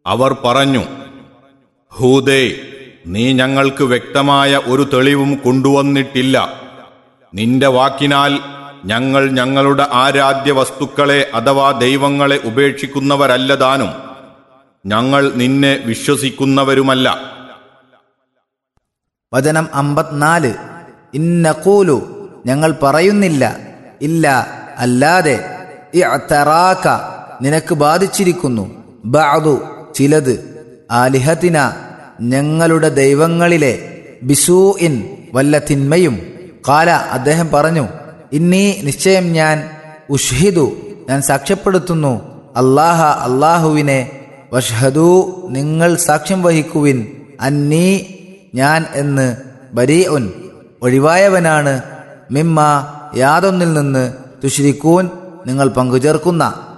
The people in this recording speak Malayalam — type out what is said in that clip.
അവർ പറഞ്ഞു ഹൂദേ നീ ഞങ്ങൾക്ക് വ്യക്തമായ ഒരു തെളിവും കൊണ്ടുവന്നിട്ടില്ല നിന്റെ വാക്കിനാൽ ഞങ്ങൾ ഞങ്ങളുടെ ആരാധ്യ വസ്തുക്കളെ അഥവാ ദൈവങ്ങളെ ഉപേക്ഷിക്കുന്നവരല്ലതാനും ഞങ്ങൾ നിന്നെ വിശ്വസിക്കുന്നവരുമല്ല വചനം അമ്പത്തിനാല് ഇന്നക്കൂലു ഞങ്ങൾ പറയുന്നില്ല ഇല്ല അല്ലാതെ ഇഅ്തറാക നിനക്ക് ബാധിച്ചിരിക്കുന്നു ബഅദു ചിലത് ആലിഹത്തിന ഞങ്ങളുടെ ദൈവങ്ങളിലെ ബിസൂഇൻ വല്ല തിന്മയും കാല അദ്ദേഹം പറഞ്ഞു ഇന്നീ നിശ്ചയം ഞാൻ ഉഷ്ഹിദു ഞാൻ സാക്ഷ്യപ്പെടുത്തുന്നു അല്ലാഹ അല്ലാഹുവിനെ വഷ്ഹദു നിങ്ങൾ സാക്ഷ്യം വഹിക്കുവിൻ അന്നീ ഞാൻ എന്ന് ബരീഉൻ ഒഴിവായവനാണ് മിമ്മ യാതൊന്നിൽ നിന്ന് തുഷിരിക്കൂൻ നിങ്ങൾ പങ്കുചേർക്കുന്ന